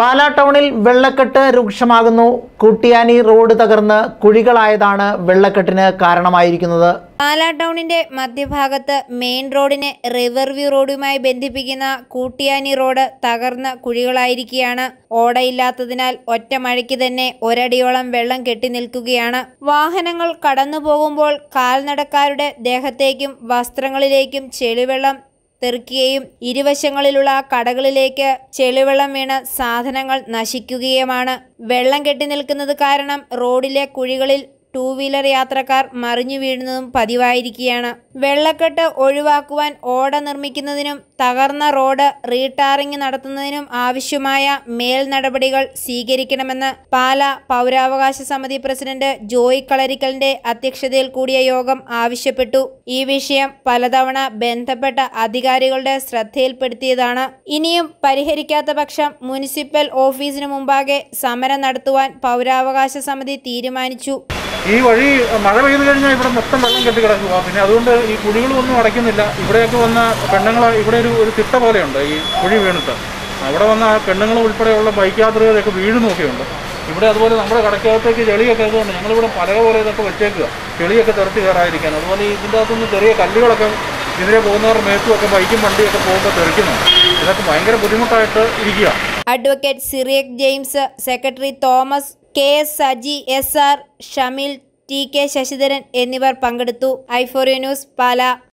പാലാ ടൗണിൽ വെള്ളക്കെട്ട് രൂക്ഷമാകുന്നു കുട്ടിയാനി റോഡ് തകർന്ന് കുഴികളായതാണ് വെള്ളക്കെട്ടിന് കാരണമായിരിക്കുന്നത് പാലാ ടൗണിന്റെ മധ്യഭാഗത്ത് മെയിൻ റോഡിനെ റിവർവ്യൂ റോഡുമായി ബന്ധിപ്പിക്കുന്ന കൂട്ടിയാനി റോഡ് തകർന്ന കുഴികളായിരിക്കുകയാണ് ഓടയില്ലാത്തതിനാൽ ഒറ്റ മഴയ്ക്ക് തന്നെ ഒരടിയോളം വെള്ളം കെട്ടി നിൽക്കുകയാണ് വാഹനങ്ങൾ കടന്നു പോകുമ്പോൾ കാൽനടക്കാരുടെ ദേഹത്തേക്കും വസ്ത്രങ്ങളിലേക്കും ചെളിവെള്ളം തെറിക്കുകയും ഇരുവശങ്ങളിലുള്ള കടകളിലേക്ക് ചെളിവെള്ളം വീണ് സാധനങ്ങൾ നശിക്കുകയുമാണ് വെള്ളം കെട്ടി നിൽക്കുന്നത് കാരണം റോഡിലെ കുഴികളിൽ ടൂ വീലർ യാത്രക്കാർ മറിഞ്ഞു വീഴുന്നതും പതിവായിരിക്കുകയാണ് വെള്ളക്കെട്ട് ഒഴിവാക്കുവാൻ ഓട നിർമ്മിക്കുന്നതിനും തകർന്ന റോഡ് റീടാറിംഗ് നടത്തുന്നതിനും ആവശ്യമായ മേൽ നടപടികൾ സ്വീകരിക്കണമെന്ന് പാല പൗരാവകാശ സമിതി പ്രസിഡന്റ് ജോയ് കളരിക്കലിന്റെ അധ്യക്ഷതയിൽ കൂടിയ യോഗം ആവശ്യപ്പെട്ടു ഈ വിഷയം പലതവണ ബന്ധപ്പെട്ട അധികാരികളുടെ ശ്രദ്ധയിൽപ്പെടുത്തിയതാണ് ഇനിയും പരിഹരിക്കാത്ത പക്ഷം മുനിസിപ്പൽ ഓഫീസിനു മുമ്പാകെ സമരം നടത്തുവാൻ പൗരാവകാശ സമിതി തീരുമാനിച്ചു ഈ വഴി മഴ പെയ്തു കഴിഞ്ഞാൽ ഇവിടെ മൊത്തം വെള്ളം കെട്ടി കിടക്കുക പിന്നെ അതുകൊണ്ട് ഈ കുഴികളൊന്നും അടയ്ക്കുന്നില്ല ഇവിടെയൊക്കെ വന്ന പെണ്ണുങ്ങൾ ഇവിടെ ഒരു ഒരു തിട്ട പോലെയുണ്ട് ഈ കുഴി വീണിട്ട് അവിടെ വന്ന ആ പെണ്ണുങ്ങൾ ഉൾപ്പെടെയുള്ള ബൈക്ക് യാത്രികരൊക്കെ വീഴുന്നൊക്കെയുണ്ട് ഇവിടെ അതുപോലെ നമ്മുടെ കടക്കകത്തേക്ക് ചെളിയൊക്കെ ആയതുകൊണ്ട് ഞങ്ങളിവിടെ പലക പോലെ ഇതൊക്കെ വെച്ചേക്കുക ചെളിയൊക്കെ തെറിച്ച് കയറാതിരിക്കാൻ അതുപോലെ ഇതിൻ്റെ അകത്തുനിന്ന് ചെറിയ കല്ലുകളൊക്കെ ഇതിലെ പോകുന്നവരുടെ മേത്തുമൊക്കെ ബൈക്കും വണ്ടിയൊക്കെ പോകുമ്പോൾ തെറിക്കുന്നുണ്ട് ഇതൊക്കെ ഭയങ്കര ബുദ്ധിമുട്ടായിട്ട് ഇരിക്കുക advocate Cyriac James secretary Thomas K S Saji S R Shameel T K Sasidharan എന്നിവർ പങ്കെടുത്തു ഐഫോറിയ ന്യൂസ് പാല